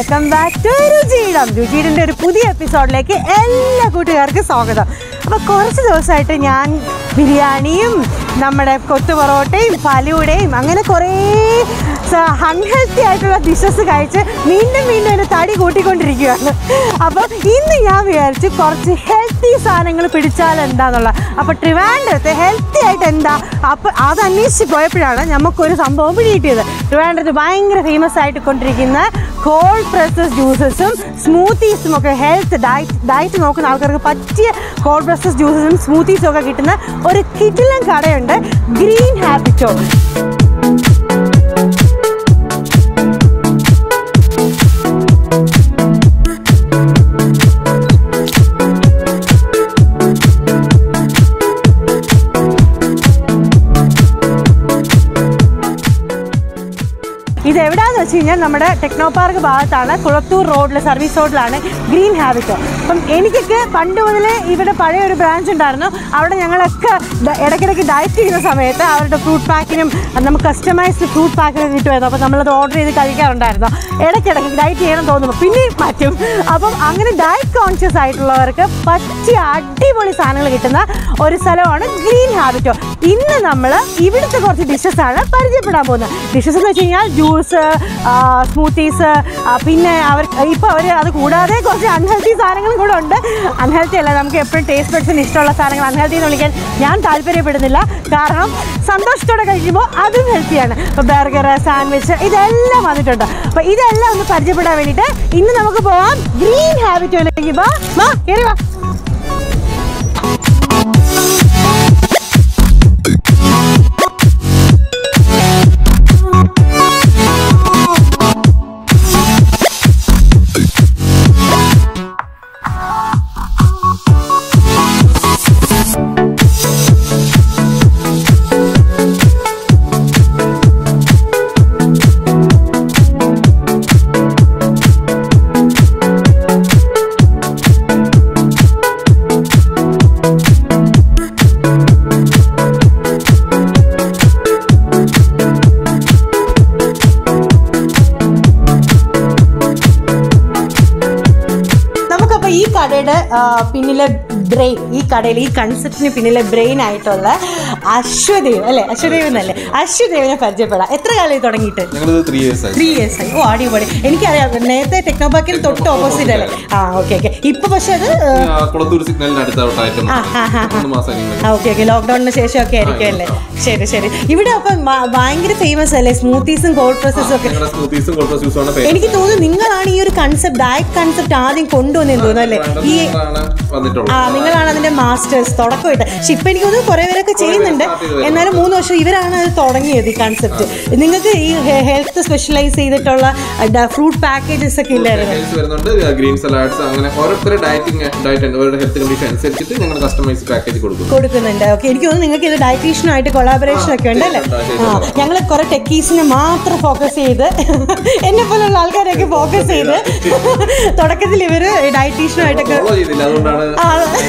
Welcome back to Ruchiyidam രുചിയിടിൻ്റെ ഒരു പുതിയ എപ്പിസോഡിലേക്ക് എല്ലാ കൂട്ടുകാർക്കും സ്വാഗതം അപ്പോൾ കുറച്ച് ദിവസമായിട്ട് ഞാൻ ബിരിയാണിയും നമ്മുടെ കൊത്തു പൊറോട്ടയും ഫലൂടയും അങ്ങനെ കുറേ അൺഹെൽത്തി ആയിട്ടുള്ള ഡിഷസ് കഴിച്ച് വീണ്ടും വീണ്ടും എൻ്റെ തടി കൂട്ടിക്കൊണ്ടിരിക്കുകയാണ് അപ്പോൾ ഇന്ന് ഞാൻ വിചാരിച്ചു കുറച്ച് ഹെൽത്തി സാധനങ്ങൾ പിടിച്ചാൽ എന്താന്നുള്ള അപ്പോൾ ട്രിവാൻഡ്രത്ത് ഹെൽത്തി ആയിട്ട് എന്താ അപ്പോൾ അത് അന്വേഷിച്ച് പോയപ്പോഴാണ് നമുക്കൊരു സംഭവം പിടികിട്ടിയത് ട്രിവാൻഡ്രത്ത് ഭയങ്കര ഫേമസ് ആയിട്ട് കൊണ്ടിരിക്കുന്ന കോൾഡ് പ്രസസ് ജ്യൂസസും സ്മൂത്തീസും ഒക്കെ ഹെൽത്ത് ഡയറ്റ് ഡയറ്റ് നോക്കുന്ന ആൾക്കാർക്ക് പറ്റിയ കോൾഡ് പ്രസസ് ജ്യൂസസും സ്മൂത്തീസും ഒക്കെ കിട്ടുന്ന ഒരു കിറ്റിലൻ കടയുണ്ട് ഗ്രീൻ ഹാബിറ്റോ ഇത് എവിടെയാന്ന് വെച്ച് കഴിഞ്ഞാൽ നമ്മുടെ ടെക്നോ പാർക്ക് ഭാഗത്താണ് കുളത്തൂർ റോഡിൽ സർവീസ് റോഡിലാണ് ഗ്രീൻ ഹാബിറ്റോ അപ്പം എനിക്കൊക്കെ പണ്ട് മുതലേ ഇവിടെ പഴയ ഒരു ബ്രാഞ്ച് ഉണ്ടായിരുന്നു അവിടെ ഞങ്ങളൊക്കെ ഡ- ഇടയ്ക്കിടയ്ക്ക് ഡയറ്റ് ചെയ്യുന്ന സമയത്ത് അവരുടെ ഫ്രൂട്ട് പാക്കിനും നമുക്ക് കസ്റ്റമൈസ്ഡ് ഫ്രൂട്ട് പാക്കിനൊക്കെ കിട്ടുമായിരുന്നു അപ്പോൾ നമ്മളത് ഓർഡർ ചെയ്ത് കഴിക്കാറുണ്ടായിരുന്നു ഇടയ്ക്കിടയ്ക്ക് ഡയറ്റ് ചെയ്യണം തോന്നുമ്പോൾ പിന്നെയും മാറ്റും അപ്പം അങ്ങനെ ഡയറ്റ് കോൺഷ്യസ് ആയിട്ടുള്ളവർക്ക് പറ്റിയ അടിപൊളി സാധനങ്ങൾ കിട്ടുന്ന ഒരു സ്ഥലമാണ് ഗ്രീൻ ഹാബിറ്റോ ഇന്ന് നമ്മൾ ഇവിടുത്തെ കുറച്ച് ഡിഷസ് ആണ് പരിചയപ്പെടാൻ പോകുന്നത് ഡിഷസ് എന്ന് വെച്ച് കഴിഞ്ഞാൽ ജ്യൂസ് സ്മൂത്തീസ് പിന്നെ അവർ ഇപ്പോൾ അവർ അത് കൂടാതെ കുറച്ച് അൺഹെൽത്തി സാധനങ്ങളും കൂടെ ഉണ്ട് അൺഹെൽത്തി അല്ല നമുക്ക് എപ്പോഴും ടേസ്റ്റ് ബഡ്സിന് ഇഷ്ടമുള്ള സാധനങ്ങൾ അൺഹെൽത്തി എന്ന് വിളിക്കാൻ ഞാൻ താല്പര്യപ്പെടുന്നില്ല കാരണം സന്തോഷത്തോടെ കഴിക്കുമ്പോൾ അതും ഹെൽത്തിയാണ് ഇപ്പോൾ ബർഗർ സാൻഡ്വിച്ച് ഇതെല്ലാം വന്നിട്ടുണ്ട് അപ്പോൾ ഇതെല്ലാം ഒന്ന് പരിചയപ്പെടാൻ വേണ്ടിയിട്ട് ഇന്ന് നമുക്ക് പോവാം ഗ്രീൻ ഹാബിറ്റോയിലേക്ക് വാ വാ കയറി വാ നമുക്കപ്പോൾ ഈ കടയുടെ ആ, പിന്നിലെ ബ്രെയിൻ ഈ കടയിൽ ഈ കൺസെപ്റ്റിന് പിന്നിലെ ബ്രെയിൻ ആയിട്ടുള്ള അശ്വദേവ് അല്ലേ അശ്വദേവ് എന്നല്ലേ അശ്വദേവിനെ പരിചയപ്പെടാം എത്ര കാലം ഇത് തുടങ്ങിയിട്ട് ഞങ്ങളിത് ത്രീ ഇയേഴ്സ് ആയി ത്രീ ഇയേഴ്സ് ആയി ഓ അടിപൊളി എനിക്കറിയാം നേരത്തെ ടെക്നോപാക്കിൽ തൊട്ട് ഓപ്പോസിറ്റ് അല്ലേ ആ ഓക്കെ ഓക്കെ ഇപ്പൊ പക്ഷെ അത് ആ, കുളത്തൂർ സിഗ്നലിന് അടുത്തോട്ടായിട്ട് ആ, ആ, ആ, മൂന്ന് മാസം ഇനി വരും. ഓക്കെ ഓക്കെ ലോക്ക്ഡൌണിന് ശേഷം ഒക്കെ ആയിരിക്കും അല്ലേ ശരി ശരി ഇവിടെ അപ്പം ഭ- ഭയങ്കര ഫേമസ് അല്ലേ സ്മൂത്തീസും കോൾഡ് പ്രസസും ഒക്കെ ഞങ്ങളുടെ സ്മൂത്തീസും കോൾഡ് ജ്യൂസും ആണ് പേര് എനിക്ക് തോന്നുന്നു നിങ്ങളാണ് ഈ ഒരു കൺസെപ്റ്റ് ഡയറ്റ് കൺസെപ്റ്റ് ആദ്യം കൊണ്ടുവന്നെന്ന് തോന്നുന്നു അല്ലേ ഈ ആണ് വന്നിട്ടുള്ളത് ആ നിങ്ങളാണ് അതിന്റെ മാസ്റ്റേഴ്സ് തുടക്കമായിട്ട് പക്ഷെ ഇപ്പൊ എനിക്ക് തോന്നുന്നു കുറെ പേരൊക്കെ ചെയ്യുന്നുണ്ട് start ചെയ്ത് എന്നാലും മൂന്ന് വർഷം ഇവരാണ് അത് തുടങ്ങിയത് ഈ കൺസെപ്റ്റ് നിങ്ങൾക്ക് ഈ ഹെൽത്ത് സ്പെഷ്യലൈസ് ചെയ്തിട്ടുള്ള ഫ്രൂട്ട് പാക്കേജസ് ഒക്കെ ഇല്ലായിരുന്നു Details വരുന്നുണ്ട് ഗ്രീൻ സലാഡ്സ് അങ്ങനെ ഓരോരുത്തരുടെ ഡയറ്റിംഗ് ഡയറ്റ് അവരുടെ ഹെൽത്ത് കണ്ടീഷൻ അനുസരിച്ചിട്ട് ഞങ്ങൾ കസ്റ്റമൈസ് പാക്കേജ് കൊടുക്കും കൊടുക്കുന്നുണ്ട് ഓക്കെ എനിക്ക് തോന്നുന്നു നിങ്ങൾക്ക് ഇത് ഡയറ്റീഷ്യനുമായിട്ട് കൊളാബറേഷൻ ഒക്കെ ഉണ്ട് അല്ലേ ചെയ്തിട്ടുണ്ട്, ആ ഞങ്ങൾ കുറെ ടെക്കീസിനെ മാത്രം ഫോക്കസ് ചെയ്ത് എന്നെ പോലുള്ള ആൾക്കാരെയൊക്കെ ഫോക്കസ് ചെയ്ത് തുടക്കത്തിൽ ഇവര് ഡയറ്റീഷ്യനുമായിട്ടൊക്കെ ഫോളോ ചെയ്തില്ല അതുകൊണ്ടാണ് ആ,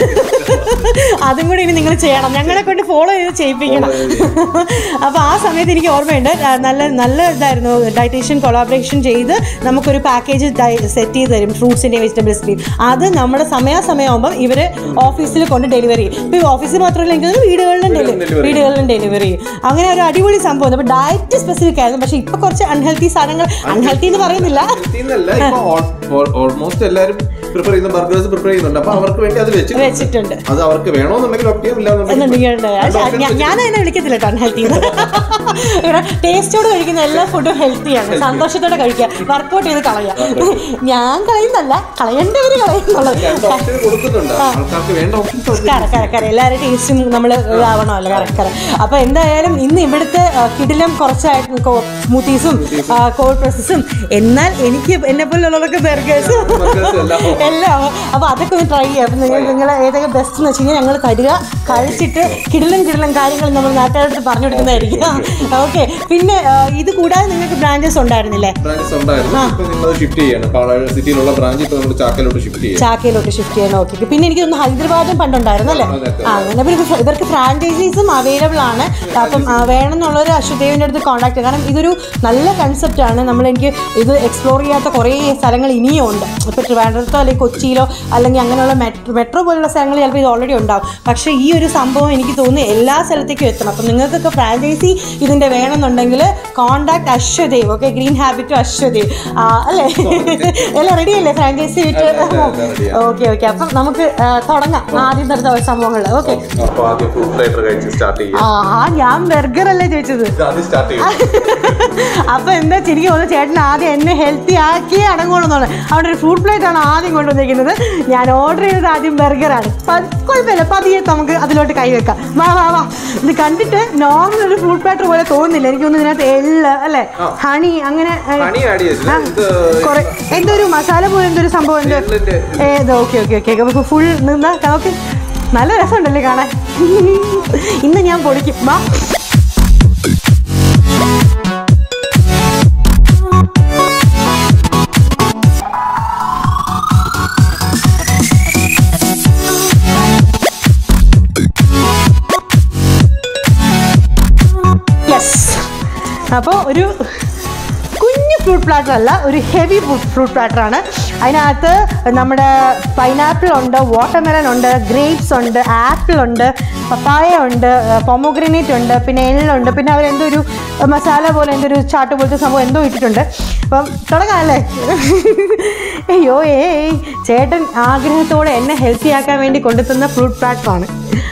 അതും കൂടി ഇനി നിങ്ങൾ ചെയ്യണം ഞങ്ങളെ കൊണ്ട് ഫോളോ ചെയ്ത് ചെയ്യിപ്പിക്കണം അപ്പോൾ ആ സമയത്ത് എനിക്ക് ഓർമ്മയുണ്ട് ആ, നല്ല നല്ല ഇതായിരുന്നു ഡയറ്റീഷ്യൻ കൊളാബറേഷൻ ചെയ്ത് നമുക്കൊരു പാക്കേജ് സെറ്റ് ചെയ്ത് തരും ഫ്രൂട്ട്സിൻ്റെ വെജിറ്റബിൾസിൻ്റെയും അത് നമ്മുടെ സമയാസമയമാകുമ്പോൾ ഇവർ ഓഫീസിൽ കൊണ്ട് ഡെലിവറി ചെയ്യും ഇപ്പോൾ ഓഫീസിൽ മാത്രമല്ല എനിക്ക് തോന്നുന്നു വീടുകളിലും ഡെലിവറി delivery വീടുകളിലും ഡെലിവറി ചെയ്യും അങ്ങനെ ഒരു അടിപൊളി സംഭവം അപ്പോൾ ഡയറ്റ് സ്പെസിഫിക് ആയിരുന്നു പക്ഷേ ഇപ്പോൾ കുറച്ച് അൺഹെൽത്തി സാധനങ്ങൾ അൺഹെൽത്തി എന്ന് പറയുന്നില്ല Healthy എന്നല്ല ഇപ്പൊ ഓൾമോസ്റ്റ് എല്ലാവരും പ്രിഫർ ചെയ്യുന്ന ബർഗേഴ്സ് പ്രിഫർ ചെയ്യുന്നുണ്ട് അപ്പൊ അവർക്ക് വേണ്ടി അത് വെച്ചിട്ടുണ്ട് വെച്ചിട്ടുണ്ട് അത് അവർക്ക് വേണമെന്നുണ്ടെങ്കിൽ ഒപ്പിയാം എന്നുണ്ടെങ്കിൽ ഇല്ലാന്നുണ്ടെങ്കിൽ ഞാൻ- ഞാൻ അതിനെ വിളിക്കത്തില്ല കേട്ടോ അൺഹെൽത്തി ടേസ്റ്റോട് കഴിക്കുന്ന എല്ലാ ഫുഡും ഹെൽത്തിയാണ് സന്തോഷത്തോടെ കഴിക്കുക വർക്കൗട്ട് ചെയ്ത് കളയുക ഞാൻ കളയുന്നല്ല കളയേണ്ടവർ കളയുന്നുള്ളത് ഓപ്ഷൻ കൊടുക്കുന്നുണ്ട് ആൾക്കാർക്ക് വേണ്ട ഓപ്ഷൻസ് കറ കറ കറ എല്ലാവരുടെ ടേസ്റ്റും നമ്മൾ ഇതാവണമല്ലോ കറ കറ അപ്പോൾ എന്തായാലും ഇന്ന് ഇവിടുത്തെ ആ, കിടിലം കുറച്ചായിട്ട് സ്മൂത്തീസും കോൾഡ് പ്രസസും എന്നാൽ എനിക്ക് എന്നെ പോലുള്ളവർക്ക് ബർഗേഴ്സും Burgers എല്ലാം എല്ലാം അപ്പോൾ അതൊക്കെ ഒന്ന് ട്രൈ ചെയ്യാം അപ്പം നിങ്ങൾ നിങ്ങൾ ഏതൊക്കെ ബെസ്റ്റ് എന്ന് വെച്ച് കഴിഞ്ഞാൽ ഞങ്ങൾ തരിക കഴിച്ചിട്ട് കിടിലും കിടിലും കാര്യങ്ങൾ നമ്മൾ നാട്ടുകാരുടെ പറഞ്ഞു കൊടുക്കുന്നതായിരിക്കും ഓക്കെ പിന്നെ ആ, ഇത് കൂടാതെ നിങ്ങൾക്ക് ബ്രാഞ്ചസ് ഉണ്ടായിരുന്നില്ലേ ബ്രാഞ്ചസ് ഉണ്ടായിരുന്നു ഇപ്പൊ നിങ്ങൾ ഷിഫ്റ്റ് ചെയ്യാണ് പാലാഴ് സിറ്റിയിലുള്ള ബ്രാഞ്ച് ഇപ്പൊ നമ്മൾ ചാക്കലോട്ട് ഷിഫ്റ്റ് ചെയ്യും ചാക്കയിലോട്ട് ഷിഫ്റ്റ് ചെയ്യാൻ ഓക്കെ പിന്നെ എനിക്ക് തോന്നുന്നു ഹൈദരാബാദും പണ്ടുണ്ടായിരുന്നു അല്ലേ അതെ, അതെ. ആ അങ്ങനെ അപ്പോൾ ഇവർക്ക് ഇവർക്ക് ഫ്രാഞ്ചൈസീസും അവൈലബിൾ ആണ് അപ്പം ആ, വേണമെന്നുള്ളവർ അശ്വദേവിൻ്റെ അടുത്ത് കോൺടാക്ട് ചെയ്യുക കാരണം ഇതൊരു നല്ല കൺസെപ്റ്റ് ആണ് നമ്മൾ എനിക്ക് ഇത് എക്സ്പ്ലോർ ചെയ്യാത്ത കുറേ സ്ഥലങ്ങൾ ഇനിയും ഉണ്ട് ഇപ്പോൾ ട്രിവാൻഡ്രത്തോ അല്ലെങ്കിൽ കൊച്ചിയിലോ അല്ലെങ്കിൽ അങ്ങനെയുള്ള മെട്രോ മെട്രോ പോലുള്ള സ്ഥലങ്ങളിൽ ചിലപ്പോൾ ഇത് ഓൾറെഡി ഉണ്ടാവും പക്ഷേ ഈ ഒരു സംഭവം എനിക്ക് തോന്നുന്നു എല്ലാ സ്ഥലത്തേക്കും എത്തണം അപ്പം നിങ്ങൾക്കൊക്കെ ഫ്രാഞ്ചൈസി ഇതിൻ്റെ വേണമെന്നുണ്ടെങ്കിൽ കോൺടാക്ട് അശ്വദേവ് ഓക്കെ ഗ്രീൻ ഹാബിറ്റും അശ്വദേവ് ആ, അല്ലേ എല്ലാം റെഡി അല്ലേ ഫ്രാഞ്ചൈസി വിറ്റ് അതെ, അതെ, അതെ, ready ആണ്. ഓക്കെ ഓക്കെ അപ്പം നമുക്ക് ആ, തുടങ്ങാം ആദ്യം നടത്ത സംഭവങ്ങൾ ഓക്കെ അപ്പൊ ആദ്യം ഫുഡ് പ്ലേറ്റർ കഴിച്ച് സ്റ്റാർട്ട് ചെയ്യും ആ ഞാൻ ബർഗർ അല്ലേ ചോദിച്ചത് ഇത് ആദ്യം സ്റ്റാർട്ട് ചെയ്യും അപ്പൊ എന്താ ശരിക്കും തോന്നുന്നു ചേട്ടൻ ആദ്യം എന്നെ ഹെൽത്തി ആക്കിയേ അടങ്ങുള്ളൂ എന്നാണ് അവിടെ ഒരു ഫുഡ് പ്ലേറ്റ് ആണ് ആദ്യം കൊണ്ടുവന്നിരിക്കുന്നത് ഞാൻ ഓർഡർ ചെയ്തത് ആദ്യം ബർഗറാണ് കുഴപ്പമില്ല പതിയെ നമുക്ക് അതിലോട്ട് കൈവെക്കാം വാ വാ വാ ഇത് കണ്ടിട്ട് നോർമൽ ഒരു ഫുഡ് പ്ലേറ്റർ പോലെ തോന്നുന്നില്ല എനിക്ക് തോന്നുന്നു ഇതിനകത്ത് എള്ള് അല്ലേ ഹണി അങ്ങനെ ഏ, ഹണി ആഡ് ചെയ്തില്ല ഇത് കുറെ എന്തോ ഒരു മസാല പോലെ എന്തോ ഒരു സംഭവം എന്തോ എള്ളിന്റെ ഏത് ഓക്കെ ഓക്കെ ഓക്കെ നമുക്ക് ഫുൾ നിന്നാ ഓക്കെ നല്ല രസമുണ്ടല്ലേ കാണാൻ ഇന്ന് ഞാൻ പൊളിക്കും വാ യെസ് അപ്പോൾ ഒരു കുഞ്ഞു ഫ്രൂട്ട് പ്ലാറ്റർ അല്ല ഒരു ഹെവി ഫ്രൂട്ട് പ്ലാറ്റർ ആണ് അതിനകത്ത് നമ്മുടെ പൈനാപ്പിൾ ഉണ്ട് വാട്ടർമെലൺ ഉണ്ട് ഗ്രേപ്സ് ഉണ്ട് ആപ്പിൾ ഉണ്ട് പപ്പായ ഉണ്ട് പൊമോഗ്രനേറ്റ് ഉണ്ട് പിന്നെ എള്ളുണ്ട് പിന്നെ അവരെന്തോ ഒരു മസാല പോലെ എന്തോ ഒരു ചാട്ട് പോലത്തെ സംഭവം എന്തോ ഇട്ടിട്ടുണ്ട് അപ്പം തുടങ്ങാം അല്ലേ അയ്യോ ഏയ് ചേട്ടൻ ആഗ്രഹത്തോടെ എന്നെ ഹെൽത്തി ആക്കാൻ വേണ്ടി കൊണ്ടുത്തന്ന ഫ്രൂട്ട് പ്ലാറ്ററാണ്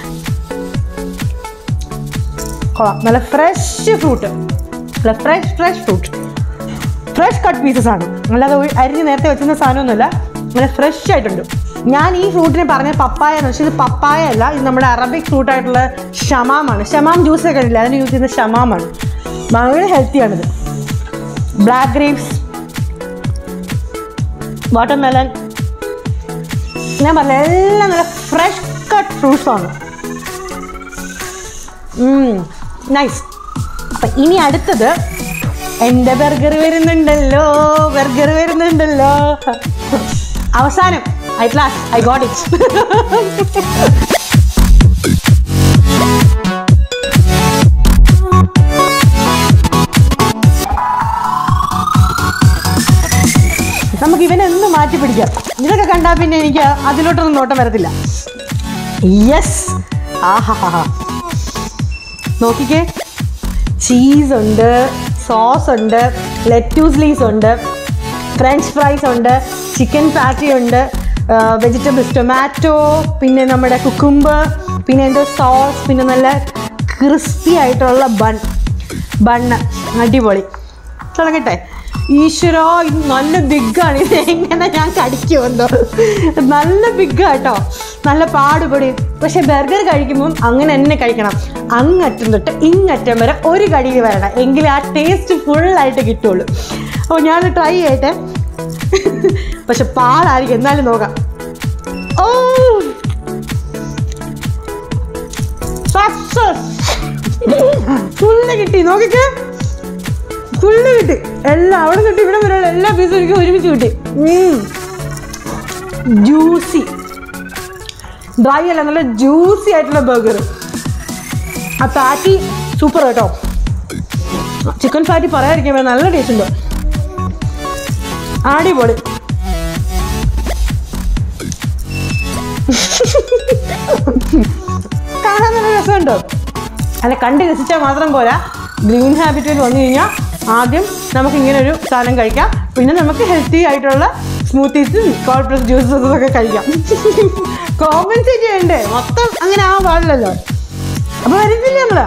കൊള്ളാം നല്ല ഫ്രഷ് ഫ്രൂട്ട് നല്ല fresh fresh fruit fresh cut pieces ആണ് അല്ലാതെ ഒരു അരിഞ്ഞ് നേരത്തെ വെച്ചിരുന്ന സാധനമൊന്നുമല്ല നല്ല ഫ്രഷ് ആയിട്ടുണ്ട് ഞാൻ ഈ ഫ്രൂട്ടിനെ പറഞ്ഞ പപ്പായ എന്ന് പക്ഷേ ഇത് പപ്പായ അല്ല ഇത് നമ്മുടെ അറബിക് ഫ്രൂട്ട് ആയിട്ടുള്ള ഷമാമാണ് ഷമാം ജ്യൂസ് ഒക്കെ ഇല്ല അതിന് യൂസ് ചെയ്യുന്ന ഷമാമാണ് ഭയങ്കര ഹെൽത്തിയാണിത് ബ്ലാക്ക് ഗ്രേപ്സ് വാട്ടർമെലൺ ഞാൻ പറഞ്ഞ എല്ലാം നല്ല ഫ്രഷ് കട്ട് ഫ്രൂട്ട്സ് ആണ് നൈസ് അപ്പം ഇനി അടുത്തത് എൻ്റെ ബർഗർ വരുന്നുണ്ടല്ലോ ബർഗർ വരുന്നുണ്ടല്ലോ അവസാനം at last I got it നമുക്ക് ഇവനെ ഒന്ന് മാറ്റി പിടിക്കാം ഇതൊക്കെ കണ്ടാൽ പിന്നെ എനിക്ക് അതിലോട്ടൊന്നും നോട്ടം വരത്തില്ല യെസ് ആഹാ നോക്കിക്കേ ചീസ് ഉണ്ട് സോസ് ഉണ്ട് ലെറ്റ്യൂസ് ലീസ് ഉണ്ട് ഫ്രഞ്ച് ഫ്രൈസ് ഉണ്ട് ചിക്കൻ പാറ്റി ഉണ്ട് വെജിറ്റബിൾസ് ടൊമാറ്റോ പിന്നെ നമ്മുടെ കുക്കുംബർ പിന്നെ എന്തോ സോസ് പിന്നെ നല്ല ക്രിസ്പി ആയിട്ടുള്ള ബൺ ബണ്ണ് അടിപൊളി തുടങ്ങട്ടെ ഈശ്വരോ ഇത് നല്ല ബിഗാണ് ഇത് എങ്ങനെ ഞാൻ കടിക്കുമെന്തോ നല്ല ബിഗാട്ടോ നല്ല പാടുപൊടി പക്ഷെ ബർഗർ കഴിക്കുമ്പം അങ്ങനെ തന്നെ കഴിക്കണം അങ്ങറ്റം തൊട്ട് ഇങ്ങറ്റം വരെ ഒരു കടിയിൽ വരണം എങ്കിലേ ആ ടേസ്റ്റ് ഫുള്ളായിട്ട് കിട്ടുള്ളൂ അപ്പോൾ ഞാൻ ട്രൈ ചെയ്യട്ടെ പക്ഷെ പാടായിരിക്കും എന്നാലും നോക്കാം ഓ സക്സസ് ഫുള്ള് കിട്ടി നോക്കിക്കേ ഫുള്ള് കിട്ടി എല്ലാം അവിടെ തൊട്ട് ഇവിടെ വരെയുള്ള എല്ലാ പീസും എനിക്ക് ഒരുമിച്ച് കിട്ടി ജ്യൂസി ഡ്രൈ അല്ല നല്ല ജ്യൂസി ആയിട്ടുള്ള ബർഗർ ആ പാറ്റി സൂപ്പർ കേട്ടോ ചിക്കൻ പാറ്റി പറയാതിരിക്കാൻ പറ്റില്ല, നല്ല ടേസ്റ്റ് ഉണ്ട് അടിപൊളി കാണാൻ നല്ല രസമുണ്ടോ അല്ല കണ്ട് രസിച്ചാൽ മാത്രം പോരാ ഗ്രീൻ ഹാബിറ്റിൽ വന്നു കഴിഞ്ഞാൽ ആദ്യം നമുക്ക് ഇങ്ങനെ ഒരു സാധനം കഴിക്കാം പിന്നെ നമുക്ക് ഹെൽത്തി ആയിട്ടുള്ള സ്മൂത്തീസും കോൾ പ്ലസ് ജ്യൂസസും ഒക്കെ കഴിക്കാം കോമ്പൻസേറ്റ് ചെയ്യണ്ടേ മൊത്തം അങ്ങനെ ആവാൻ പാടില്ലല്ലോ അപ്പോൾ വരുന്നില്ല നമ്മള്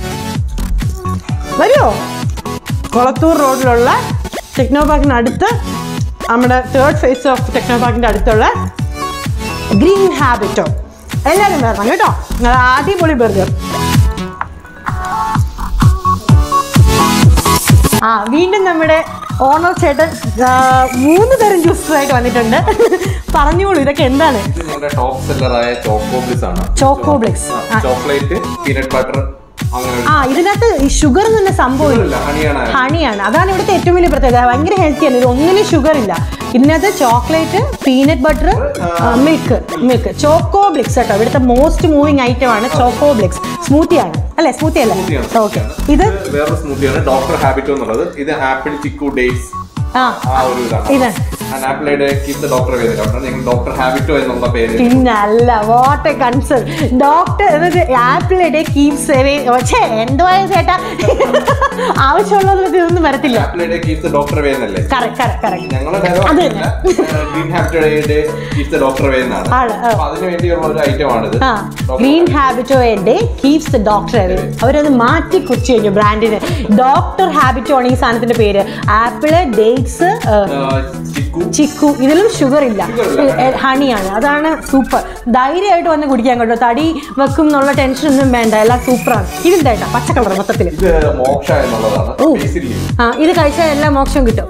വരുമോ കൊളത്തൂർ റോഡിലുള്ള ടെക്നോ പാർക്കിന് അടുത്ത് നമ്മുടെ തേർഡ് ഫേസ് ഓഫ് ടെക്നോ പാർക്കിൻ്റെ അടുത്തുള്ള ഗ്രീൻ ഹാബിറ്റോ എല്ലാവരും വരണം കേട്ടോ നിങ്ങൾ അടിപൊളി ബർഗർ ആ വീണ്ടും നമ്മുടെ ഓണർ ചേട്ടൻ ആ, മൂന്ന് തരം ജ്യൂസായിട്ട് വന്നിട്ടുണ്ട് പറഞ്ഞോളൂ ഇതൊക്കെ എന്താണ് ഇത് ഞങ്ങളുടെ ടോപ്പ് സെല്ലറായ ചോക്കോബ്ലിസ് ആണ് ചോക്കോബ്ലിക്സ് ചോക്ലേറ്റ് പീനട്ട് ബട്ടർ അങ്ങനെ ആ ഇതിനകത്ത് ഈ ഷുഗർ എന്ന് പറഞ്ഞ സംഭവം ഇല്ല ഹണിയാണ് ഹണിയാണ് അതാണ് ഇവിടുത്തെ ഏറ്റവും വലിയ പ്രത്യേകത ഭയങ്കര ഹെൽത്തിയാണ് ഇത് ഒന്നിനും ഷുഗർ ഇല്ല ഇതിനകത്ത് chocolate peanut butter milk milk ചോക്കോബ്ലിക്സ് കേട്ടോ ഇവിടുത്തെ മോസ്റ്റ് മൂവിങ് ഐറ്റം ആണ് ചോക്കോബ്ലിക്സ് സ്മൂത്തി ആണ് അല്ലേ സ്മൂത്തി അല്ലേ ഓക്കെ ഇത് വേറൊരു സ്മൂത്തിയാണ് ഡോക്ടർ ഹാബിറ്റോ എന്നുള്ളത് ഇത് ആപ്പിൾ ചിക്കു ഡേറ്റ്സ് ആ ആ ഒരു ഇതാണ് ഇത് ആപ്പിളയുടെ കീപ് ഡോക്ടർ പേര് ഡോക്ടർ ഞങ്ങൾ ഡോക്ടർ ഹാബിറ്റോ എന്നുള്ള പേര് പിന്നല്ല what a concern doctor apple day keep saving പക്ഷേ എന്തോ ചേട്ടാ ആവശ്യമുള്ളത് ഇതൊന്നും വരത്തില്ല ആപ്പിളയുടെ കീപ് ഡോക്ടർ വേ എന്നല്ലേ കറക്റ്റ് കറക്റ്റ് കറക്റ്റ് ഞങ്ങളുടെ അത് ഗ്രീൻ ഹാബിറ്റോയുടെ കീപ് ഡോക്ടർ വേ എന്നാണ് ആണ്, ആ. അപ്പൊ അതിന് വേണ്ടിയുള്ള ഒരു ഐറ്റം ആണിത് ആ green Habito day keeps the doctor away അവരത് മാറ്റി കുറിച്ച് കഴിഞ്ഞു ബ്രാൻഡിന് ഡോക്ടർ ഹാബിറ്റോ ആണ് ഈ സാധനത്തിന്റെ പേര് ആപ്പിള് ഡേറ്റ്സ് ചിക്കു ചിക്കു ഇതിലും ഷുഗർ ഇല്ല Sugar ഇല്ല. ഹണിയാണ് അതാണ് സൂപ്പർ ധൈര്യമായിട്ട് വന്ന് കുടിക്കാൻ കേട്ടോ തടി വെക്കും എന്നുള്ള ടെൻഷൻ ഒന്നും വേണ്ട എല്ലാം സൂപ്പറാണ് ഇതിന്റെ കേട്ടോ പച്ച കളർ മൊത്തത്തിൽ ഇത് മോക്ഷ എന്നുള്ളതാണ് ഓ. Basil leaf. ആ ഇത് കഴിച്ചാൽ എല്ലാ മോക്ഷം കിട്ടും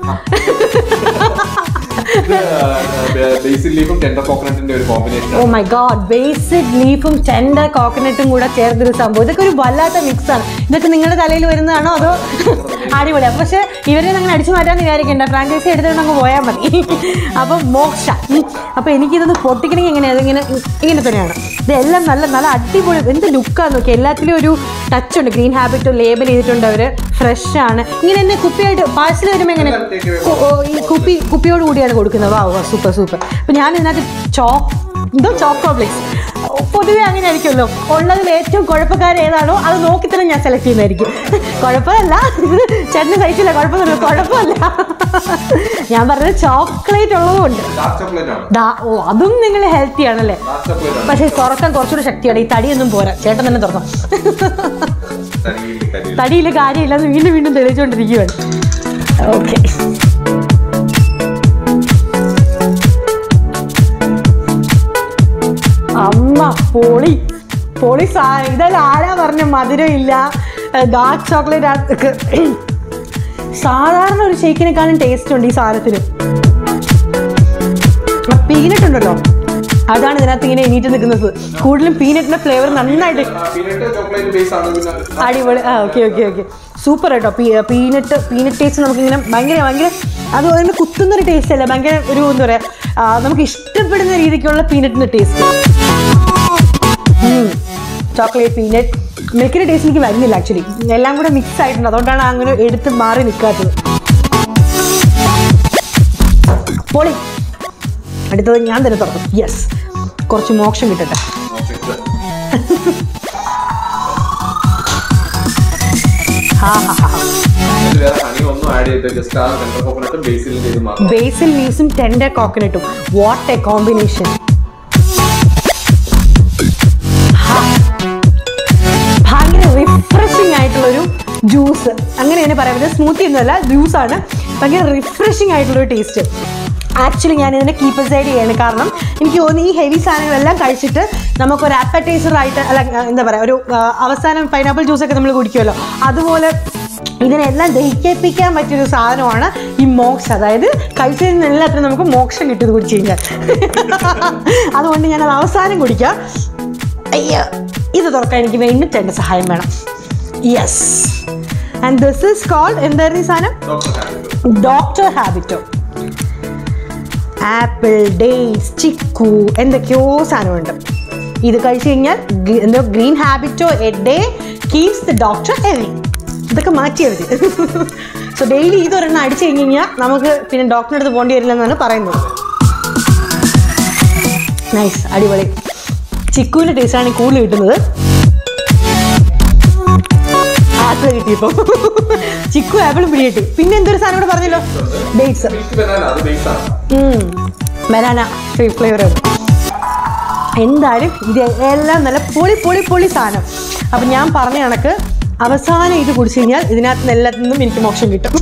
ഇത് ബേസിൽ ലീഫും ടെൻഡർ കോക്കനട്ടിന്റെ ഒരു combination oh my god basic ലീഫും ടെൻഡർ കോക്കനട്ടും കൂടെ ചേർത്തൊരു സംഭവം ഇതൊക്കെ ഒരു വല്ലാത്ത മിക്സ് ആണ് ഇതൊക്കെ നിങ്ങളുടെ തലയിൽ വരുന്നതാണോ അതോ അടിപൊളിയാണ് പക്ഷെ ഇവരെ അങ്ങനെ അടിച്ചു മാറ്റാൻ വിചാരിക്കണ്ട ഫ്രാഞ്ചൈസി എടുത്തിട്ട് അങ്ങ് പോയാൽ മതി അപ്പം മോക്ഷ ഉം. അപ്പൊ എനിക്കിതൊന്ന് പൊട്ടിക്കണമെങ്കിൽ എങ്ങനെയാണ് ഇതിങ്ങനെ ഇങ്ങനെ തന്നെയാണ് ഇതെല്ലാം നല്ല നല്ല അടിപൊളി എന്ത് ലുക്കാന്ന് നോക്കി എല്ലാത്തിലും ഒരു ടച്ച് ഉണ്ട് ഗ്രീൻ ഹാബിറ്റ് ലേബൽ ചെയ്തിട്ടുണ്ട് അവര് ഫ്രഷ് ആണ് ഇങ്ങനെ തന്നെ കുപ്പിയായിട്ട് പാഴ്സൽ വരുമ്പോൾ എങ്ങനെ കു- ഓ, ഈ കുപ്പി കുപ്പിയോട് കൂടിയാണ് കൊടുക്കുന്നത് വാ വാ സൂപ്പർ സൂപ്പർ അപ്പം ഞാൻ ഇതിനകത്ത് ചോക്ക് എന്തോ ചോക്കോബ്ലിക്സ് പൊതുവെ അങ്ങനെ ആയിരിക്കുമല്ലോ ഉള്ളതിൽ ഏറ്റവും കുഴപ്പക്കാർ ഏതാണോ അത് നോക്കി തന്നെ ഞാൻ സെലക്ട് ചെയ്യുന്നതായിരിക്കും കുഴപ്പമല്ല ചേട്ടന് കഴിച്ചില്ല കുഴപ്പമൊന്നുമില്ല കുഴപ്പമല്ല ഞാൻ പറഞ്ഞത് ചോക്ലേറ്റ് ഉള്ളതുകൊണ്ട് ഡാർക്ക് ചോക്ലേറ്റ് ആണ് ദാ ഓ അതും നിങ്ങൾ ഹെൽത്തി ആണല്ലേ ഡാർക്ക് ചോക്ലേറ്റ് ആണ് പക്ഷേ തുറക്കാൻ കുറച്ചുകൂടി ശക്തിയാണ് ഈ തടിയൊന്നും പോരാ ചേട്ടൻ തന്നെ തുറന്നു തരിയിൽ കരിയിൽ. തടിയിൽ കാര്യമില്ല എന്ന് വീണ്ടും വീണ്ടും തെളിയിച്ചുകൊണ്ടിരിക്കുകയാണ് ഓക്കെ അമ്മ പൊളി പൊളി സാ ഇതെല്ലാം ആരാ പറഞ്ഞ മധുരം ഇല്ല ഡാർക്ക് ചോക്ലേറ്റ് സാധാരണ ഒരു ഷേക്കിനെക്കാളും ടേസ്റ്റ് ഉണ്ട് ഈ സാധനത്തിന് പീനട്ട് ഉണ്ടല്ലോ അതാണ് ഇതിനകത്ത് ഇങ്ങനെ എണീറ്റ് നിൽക്കുന്നത് കൂടുതലും പീനട്ടിന്റെ ഫ്ലേവർ നന്നായിട്ട് ആ, പീനട്ട് ചോക്ലേറ്റ് ബേസ് ആണ് പിന്നെ അടിപൊളി ആ ഓക്കെ ഓക്കെ ഓക്കെ സൂപ്പർ കേട്ടോ പീ പീനട്ട് പീനട്ട് ടേസ്റ്റ് നമുക്കിങ്ങനെ ഭയങ്കര ഭയങ്കര അത് അതിന് കുത്തുന്നൊരു ടേസ്റ്റ് അല്ല ഭയങ്കര ഒരു എന്താ പറയുക നമുക്ക് ഇഷ്ടപ്പെടുന്ന രീതിക്കുള്ള പീനട്ടിൻ്റെ ടേസ്റ്റ് ചോക്ലേറ്റ് പീനട്ട് മിൽക്കിൻ്റെ ടേസ്റ്റ് എനിക്ക് വരുന്നില്ല ആക്ച്വലി എല്ലാം കൂടെ മിക്സ് ആയിട്ടുണ്ട് അതുകൊണ്ടാണ് അങ്ങനെ എടുത്ത് മാറി നിൽക്കാത്തത് പൊളി അടുത്തത് ഞാൻ തന്നെ തുറക്കും യെസ് കുറച്ച് മോക്ഷം കിട്ടട്ടെ നോക്കിയിട്ട് ഹാ ഹാ ഹാ ഇതിൽ വേറെ ഹണി ഒന്നും ആഡ് ചെയ്തിട്ട് ജസ്റ്റ് ആ ടെൻഡർ കോക്കനട്ടും ബേസിലും ചെയ്ത് മാത്രം ബേസിൽ ലീവ്സും ടെൻഡർ കോക്കനട്ടും വാട്ട് എ കോമ്പിനേഷൻ ഭയങ്കര റിഫ്രഷിംഗ് ആയിട്ടുള്ളൊരു ജ്യൂസ് അങ്ങനെ തന്നെ പറയാം ഇത് സ്മൂത്തി ഒന്നുമല്ല ജ്യൂസാണ് ഭയങ്കര റിഫ്രഷിംഗ് ആയിട്ടുള്ളൊരു ടേസ്റ്റ് ആക്ച്വലി ഞാൻ ഇതിനെ കീപ്പ് സൈഡ് ചെയ്യാണ് കാരണം എനിക്ക് തോന്നുന്നു ഈ ഹെവി സാധനങ്ങളെല്ലാം കഴിച്ചിട്ട് നമുക്കൊരു appetizer ആയിട്ട് അല്ല എന്താ പറയുക ഒരു ആ, അവസാനം പൈനാപ്പിൾ ജ്യൂസൊക്കെ നമ്മൾ കുടിക്കുമല്ലോ അതുപോലെ ഇതിനെല്ലാം ദഹിപ്പിക്കാൻ പറ്റിയൊരു സാധനമാണ് ഈ മോക്സ് അതായത് കഴിച്ചതിൽ നിന്ന് എല്ലാത്തിനും നമുക്ക് മോക്ഷം കിട്ടും ഇത് കുടിച്ചു കഴിഞ്ഞാൽ അതുകൊണ്ട് ഞാൻ അത് അവസാനം കുടിക്കാം അയ്യോ ഇത് തുറക്കാൻ എനിക്ക് വേണ്ടിയിട്ട് എൻ്റെ സഹായം വേണം yes and this is cold എന്തായിരുന്നു ഈ സാധനം doctor Habito doctor Habito apple dates chikoo എന്തൊക്കെയോ സാധനമുണ്ട് ഇത് കഴിച്ചു കഴിഞ്ഞാൽ ഗ- എന്തോ green Habito a day keeps the doctor heavy ഇതൊക്കെ മാറ്റിയാൽ മതി സോ ഡെയിലി ഇതൊരെണ്ണം അടിച്ചു കഴിഞ്ഞ് കഴിഞ്ഞാൽ നമുക്ക് പിന്നെ ഡോക്ടറിൻ്റെ അടുത്ത് പോകേണ്ടി വരില്ലെന്നാണ് പറയുന്നത് നൈസ് അടിപൊളി ചിക്കുവിൻ്റെ ടേസ്റ്റാണ് കൂടുതൽ കിട്ടുന്നത് ആപ്പിൾ കിട്ടിയപ്പോൾ ചിക്കു ആപ്പിളും പിടി കിട്ടി പിന്നെ എന്തൊരു സാധനം കൂടെ പറഞ്ഞല്ലോ ഡേറ്റ്സ് മിൽക്ക് ബനാന അത് ബേസ് ആണ് ബനാന ഫ്ലേവർ എന്തായാലും ഇത് എല്ലാം നല്ല പൊളി പൊളി പൊളി സാധനം അപ്പം ഞാൻ പറഞ്ഞ കണക്ക് അവസാനം ഇത് കുടിച്ചു കഴിഞ്ഞാൽ ഇതിനകത്ത് നിന്ന് എല്ലാത്തിൽ നിന്നും എനിക്ക് മോക്ഷം കിട്ടും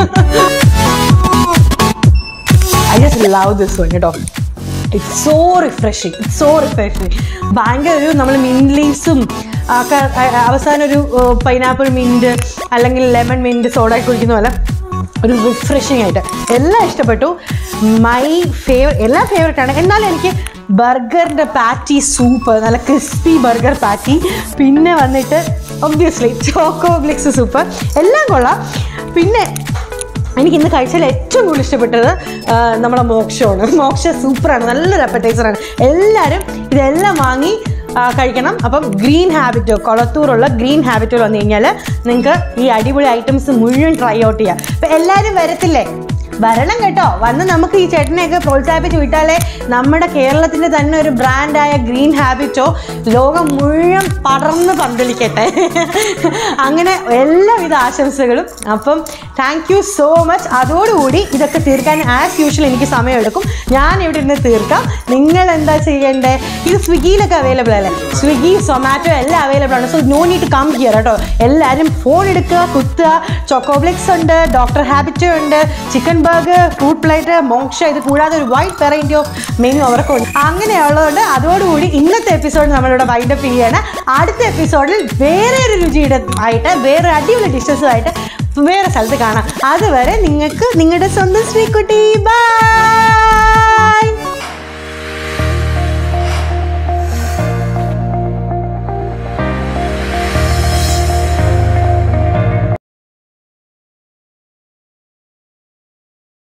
I just love this one കേട്ടോ it's so refreshing it's so refreshing ഭയങ്കര ഒരു നമ്മൾ മിൻറ്റ് ലീവ്സും ഒക്കെ അ- അവസാനം ഒരു പൈനാപ്പിൾ മിൻറ്റ് അല്ലെങ്കിൽ ലെമൺ മിൻറ്റ് സോഡ കുടിക്കുന്ന പോലെ ഒരു റിഫ്രഷിംഗ് ആയിട്ട് എല്ലാം ഇഷ്ടപ്പെട്ടു മൈ ഫേവർ എല്ലാം ഫേവറേറ്റ് ആണ് എന്നാലും എനിക്ക് ബർഗറിൻ്റെ പാറ്റി സൂപ്പ് നല്ല ക്രിസ്പി ബർഗർ പാറ്റി പിന്നെ വന്നിട്ട് ഒബ്വിയസ്ലി ചോക്കോ ബ്ലിക്സ് സൂപ്പ് എല്ലാം കൊള്ളാം പിന്നെ എനിക്ക് ഇന്ന് കഴിച്ചാൽ ഏറ്റവും കൂടുതൽ ഇഷ്ടപ്പെട്ടത് ആ, നമ്മുടെ മോക്ഷമാണ് മോക്ഷ സൂപ്പറാണ് നല്ലൊരു അപ്പറ്റൈസറാണ് എല്ലാവരും ഇതെല്ലാം വാങ്ങി ആ, കഴിക്കണം അപ്പം ഗ്രീൻ ഹാബിറ്റോ കൊളത്തൂറുള്ള ഗ്രീൻ ഹാബിറ്റോ വന്നു കഴിഞ്ഞാൽ നിങ്ങൾക്ക് ഈ അടിപൊളി ഐറ്റംസ് മുഴുവൻ ട്രൈ ഔട്ട് ചെയ്യാം അപ്പം എല്ലാവരും വരത്തില്ലേ വരണം കേട്ടോ വന്ന് നമുക്ക് ഈ ചേട്ടനെയൊക്കെ പ്രോത്സാഹിപ്പിച്ച് വിട്ടാലേ നമ്മുടെ കേരളത്തിൻ്റെ തന്നെ ഒരു ബ്രാൻഡായ ഗ്രീൻ ഹാബിറ്റോ ലോകം മുഴുവൻ പടർന്ന് പന്തലിക്കട്ടെ അങ്ങനെ എല്ലാവിധ ആശംസകളും അപ്പം താങ്ക് യു സോ മച്ച് അതോടുകൂടി ഇതൊക്കെ തീർക്കാൻ ആസ് യൂഷ്വൽ എനിക്ക് സമയമെടുക്കും ഞാൻ ഇവിടെ ഇരുന്ന് തീർക്കാം നിങ്ങൾ എന്താ ചെയ്യേണ്ടത് ഇത് സ്വിഗ്ഗിയിലൊക്കെ അവൈലബിൾ അല്ലേ സ്വിഗ്ഗി സൊമാറ്റോ എല്ലാം അവൈലബിൾ ആണ് so no need to come here കേട്ടോ എല്ലാവരും ഫോൺ എടുക്കുക കുത്തുക ചോക്കോബ്ലിക്സ് ഉണ്ട് ഡോക്ടർ ഹാബിറ്റോ ഉണ്ട് ചിക്കൻ ബർഗർ ഫ്രൂട്ട് പ്ലേറ്റ് മോക്ഷ ഇത് കൂടാതെ ഒരു വൈഡ് വെറൈറ്റി ഓഫ് മെനു അവർക്കുണ്ട് അങ്ങനെയുള്ളതുകൊണ്ട് അതോടുകൂടി ഇന്നത്തെ എപ്പിസോഡ് നമ്മളിവിടെ വൈൻഡപ്പ് ചെയ്യാണ് അടുത്ത എപ്പിസോഡിൽ വേറെ ഒരു രുചിയുടെ ആയിട്ട് വേറെ അടിപൊളി ഡിഷസുമായിട്ട് വേറെ സ്ഥലത്ത് കാണാം അതുവരെ നിങ്ങൾക്ക് നിങ്ങളുടെ സ്വന്തം ശ്രീക്കുട്ടി ബൈ